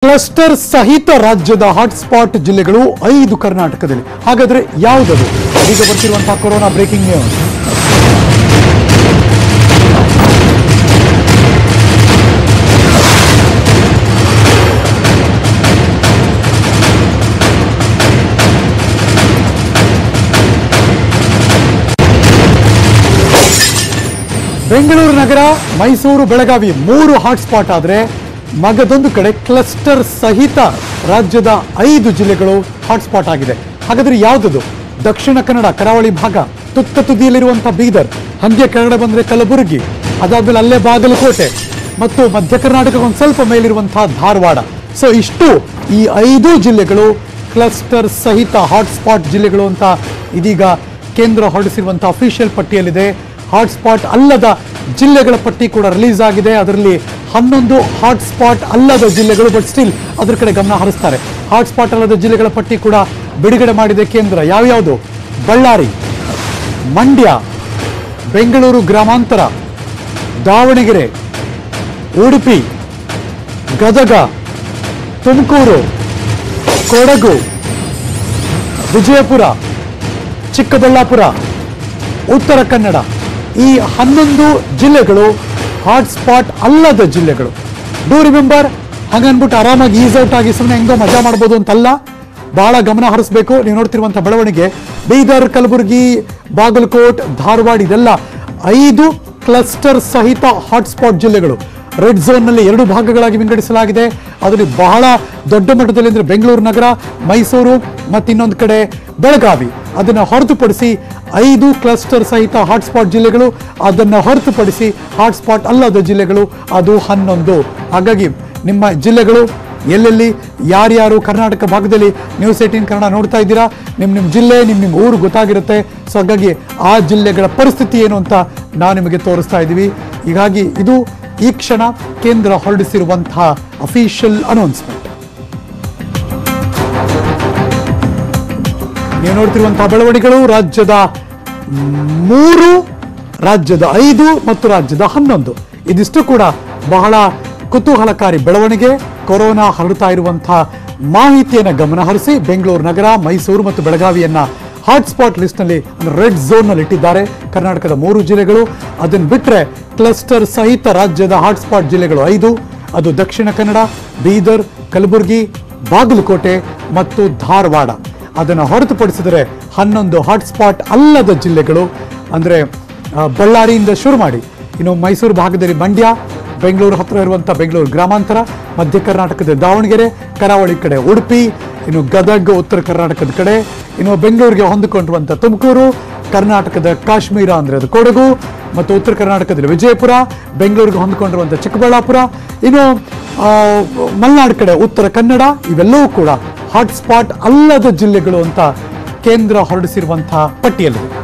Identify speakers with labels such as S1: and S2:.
S1: cluster ಸಹಿತ ರಾಜ್ಯದ hotspot ಜಿಲ್ಲೆಗಳು ಐದು ಕರ್ನಾಟಕದಲ್ಲಿ ಹಾಗಾದ್ರೆ ಯಾವುದದು ಈಗ ಬರ್ತಿರುವಂತಹ ಕೊರೋನಾ ಬ್ರೇಕಿಂಗ್ ನ್ಯೂಸ್ ಬೆಂಗಳೂರು ನಗರ ಮೈಸೂರು ಬೆಳಗಾವಿ ಮೂರು ಹಾಟ್ಸ್ಪಾಟ್ ಆದರೆ ಮಗದೊಂದು ಕಡೆ ಕ್ಲಸ್ಟರ್ ಸಹಿತ ರಾಜ್ಯದ ಐದು ಜಿಲ್ಲೆಗಳು ಹಾಟ್ಸ್ಪಾಟ್ ಆಗಿದೆ ಹಾಗಾದ್ರೆ ಯಾವುದದು ದಕ್ಷಿಣ ಕನ್ನಡ ಕರಾವಳಿ ಭಾಗ ತುತ್ತ ತುದಿಯಲ್ಲಿರುವಂತಹ ಬೀದರ್ ಹಂಗೆ ಕೆಳಗಡೆ ಬಂದ್ರೆ ಕಲಬುರಗಿ ಅದಾದ್ಮೇಲೆ ಅಲ್ಲೇ ಬಾಗಲಕೋಟೆ ಮತ್ತು ಮಧ್ಯ ಕರ್ನಾಟಕ ಒಂದು ಸ್ವಲ್ಪ ಮೇಲಿರುವಂತಹ ಧಾರವಾಡ ಸೊ ಇಷ್ಟು ಈ ಐದು ಜಿಲ್ಲೆಗಳು ಕ್ಲಸ್ಟರ್ ಸಹಿತ ಹಾಟ್ಸ್ಪಾಟ್ ಜಿಲ್ಲೆಗಳು ಅಂತ ಇದೀಗ ಕೇಂದ್ರ ಹೊರಡಿಸಿರುವಂತಹ ಅಫಿಷಿಯಲ್ ಪಟ್ಟಿಯಲ್ಲಿದೆ ಹಾಟ್ಸ್ಪಾಟ್ ಅಲ್ಲದ ಜಿಲ್ಲೆಗಳ ಪಟ್ಟಿ ಕೂಡ ರಿಲೀಸ್ ಆಗಿದೆ ಅದರಲ್ಲಿ ಹನ್ನೊಂದು ಹಾಟ್ಸ್ಪಾಟ್ ಅಲ್ಲದ ಜಿಲ್ಲೆಗಳು ಬಟ್ ಸ್ಟಿಲ್ ಅದ್ರ ಕಡೆ ಗಮನ ಹರಿಸ್ತಾರೆ ಹಾಟ್ಸ್ಪಾಟ್ ಅಲ್ಲದ ಜಿಲ್ಲೆಗಳ ಪಟ್ಟಿ ಕೂಡ ಬಿಡುಗಡೆ ಮಾಡಿದೆ ಕೇಂದ್ರ ಯಾವ್ಯಾವುದು ಬಳ್ಳಾರಿ ಮಂಡ್ಯ ಬೆಂಗಳೂರು ಗ್ರಾಮಾಂತರ ದಾವಣಗೆರೆ ಉಡುಪಿ ಗದಗ ತುಮಕೂರು ಕೊಡಗು ವಿಜಯಪುರ ಚಿಕ್ಕಬಳ್ಳಾಪುರ ಉತ್ತರ ಕನ್ನಡ ಈ ಹನ್ನೊಂದು ಜಿಲ್ಲೆಗಳು ಹಾಟ್ಸ್ಪಾಟ್ ಅಲ್ಲದ ಜಿಲ್ಲೆಗಳು ಡೂ ರಿಮೆಂಬರ್ ಹಂಗನ್ಬಿಟ್ಟು ಆರಾಮಾಗಿ ಈಸ್ ಔಟ್ ಆಗಿ ಸುಮ್ಮನೆ ಹೆಂಗೋ ಮಜಾ ಮಾಡ್ಬೋದು ಅಂತಲ್ಲ ಬಹಳ ಗಮನ ಹರಿಸಬೇಕು ನೀವು ನೋಡ್ತಿರುವಂಥ ಬೆಳವಣಿಗೆ ಬೀದರ್ ಕಲಬುರಗಿ ಬಾಗಲಕೋಟ್ ಧಾರವಾಡ ಇದೆಲ್ಲ ಐದು ಕ್ಲಸ್ಟರ್ ಸಹಿತ ಹಾಟ್ಸ್ಪಾಟ್ ಜಿಲ್ಲೆಗಳು ರೆಡ್ ಝೋನ್ನಲ್ಲಿ ಎರಡು ಭಾಗಗಳಾಗಿ ವಿಂಗಡಿಸಲಾಗಿದೆ ಅದರಲ್ಲಿ ಬಹಳ ದೊಡ್ಡ ಮಟ್ಟದಲ್ಲಿ ಅಂದರೆ ಬೆಂಗಳೂರು ನಗರ ಮೈಸೂರು ಮತ್ತು ಇನ್ನೊಂದು ಕಡೆ ಬೆಳಗಾವಿ ಅದನ್ನು ಹೊರತುಪಡಿಸಿ ಐದು ಕ್ಲಸ್ಟರ್ ಸಹಿತ ಹಾಟ್ಸ್ಪಾಟ್ ಜಿಲ್ಲೆಗಳು ಅದನ್ನು ಹೊರತುಪಡಿಸಿ ಹಾಟ್ಸ್ಪಾಟ್ ಅಲ್ಲದ ಜಿಲ್ಲೆಗಳು ಅದು ಹನ್ನೊಂದು ಹಾಗಾಗಿ ನಿಮ್ಮ ಜಿಲ್ಲೆಗಳು ಎಲ್ಲೆಲ್ಲಿ ಯಾರ್ಯಾರು ಕರ್ನಾಟಕ ಭಾಗದಲ್ಲಿ ನ್ಯೂಸ್ ಏಟೀನ್ ಕನ್ನಡ ನೋಡ್ತಾ ಇದ್ದೀರಾ ನಿಮ್ಮ ನಿಮ್ಮ ಜಿಲ್ಲೆ ನಿಮ್ಮ ನಿಮ್ಮ ಊರು ಗೊತ್ತಾಗಿರುತ್ತೆ ಸೊ ಹಾಗಾಗಿ ಆ ಜಿಲ್ಲೆಗಳ ಪರಿಸ್ಥಿತಿ ಏನು ಅಂತ ನಾವು ನಿಮಗೆ ತೋರಿಸ್ತಾ ಇದ್ದೀವಿ ಹೀಗಾಗಿ ಇದು ಈ ಕ್ಷಣ ಕೇಂದ್ರ ಹೊರಡಿಸಿರುವಂತಹ ಅಫಿಷಿಯಲ್ ಅನೌನ್ಸ್ಮೆಂಟ್ ನೀವು ನೋಡ್ತಿರುವಂತಹ ಬೆಳವಣಿಗೆಗಳು ರಾಜ್ಯದ ಮೂರು ರಾಜ್ಯದ ಐದು ಮತ್ತು ರಾಜ್ಯದ ಹನ್ನೊಂದು ಇದಿಷ್ಟು ಕೂಡ ಬಹಳ ಕುತೂಹಲಕಾರಿ ಬೆಳವಣಿಗೆ ಕೊರೋನಾ ಹರಡುತ್ತಾ ಇರುವಂತಹ ಮಾಹಿತಿಯನ್ನು ಗಮನ ಹರಿಸಿ ಬೆಂಗಳೂರು ನಗರ ಮೈಸೂರು ಮತ್ತು ಬೆಳಗಾವಿಯನ್ನ ಹಾಟ್ಸ್ಪಾಟ್ ಲಿಸ್ಟ್ನಲ್ಲಿ ರೆಡ್ ಝೋನ್ನಲ್ಲಿ ಇಟ್ಟಿದ್ದಾರೆ ಕರ್ನಾಟಕದ ಮೂರು ಜಿಲ್ಲೆಗಳು ಅದನ್ನು ಬಿಟ್ಟರೆ ಕ್ಲಸ್ಟರ್ ಸಹಿತ ರಾಜ್ಯದ ಹಾಟ್ಸ್ಪಾಟ್ ಜಿಲ್ಲೆಗಳು ಐದು ಅದು ದಕ್ಷಿಣ ಕನ್ನಡ ಬೀದರ್ ಕಲಬುರಗಿ ಬಾಗಲಕೋಟೆ ಮತ್ತು ಧಾರವಾಡ ಅದನ್ನು ಹೊರತುಪಡಿಸಿದರೆ ಹನ್ನೊಂದು ಹಾಟ್ಸ್ಪಾಟ್ ಅಲ್ಲದ ಜಿಲ್ಲೆಗಳು ಅಂದರೆ ಬಳ್ಳಾರಿಯಿಂದ ಶುರು ಮಾಡಿ ಇನ್ನು ಮೈಸೂರು ಭಾಗದಲ್ಲಿ ಮಂಡ್ಯ ಬೆಂಗಳೂರು ಹತ್ತಿರ ಇರುವಂಥ ಬೆಂಗಳೂರು ಗ್ರಾಮಾಂತರ ಮಧ್ಯ ಕರ್ನಾಟಕದ ದಾವಣಗೆರೆ ಕರಾವಳಿ ಕಡೆ ಉಡುಪಿ ಇನ್ನು ಗದಗ ಉತ್ತರ ಕರ್ನಾಟಕದ ಕಡೆ ಇನ್ನು ಬೆಂಗಳೂರಿಗೆ ಹೊಂದಿಕೊಂಡಿರುವಂಥ ತುಮಕೂರು ಕರ್ನಾಟಕದ ಕಾಶ್ಮೀರ ಅಂದರೆ ಅದು ಕೊಡಗು ಮತ್ತು ಉತ್ತರ ಕರ್ನಾಟಕದಲ್ಲಿ ವಿಜಯಪುರ ಬೆಂಗಳೂರಿಗೆ ಹೊಂದಿಕೊಂಡಿರುವಂಥ ಚಿಕ್ಕಬಳ್ಳಾಪುರ ಇನ್ನು ಆ, ಮಲೆನಾಡು ಕಡೆ ಉತ್ತರ ಕನ್ನಡ ಇವೆಲ್ಲವೂ ಕೂಡ ಹಾಟ್ಸ್ಪಾಟ್ ಅಲ್ಲದ ಜಿಲ್ಲೆಗಳು ಅಂತ ಕೇಂದ್ರ ಹೊರಡಿಸಿರುವಂತಹ ಪಟ್ಟಿಯಲ್ಲಿದೆ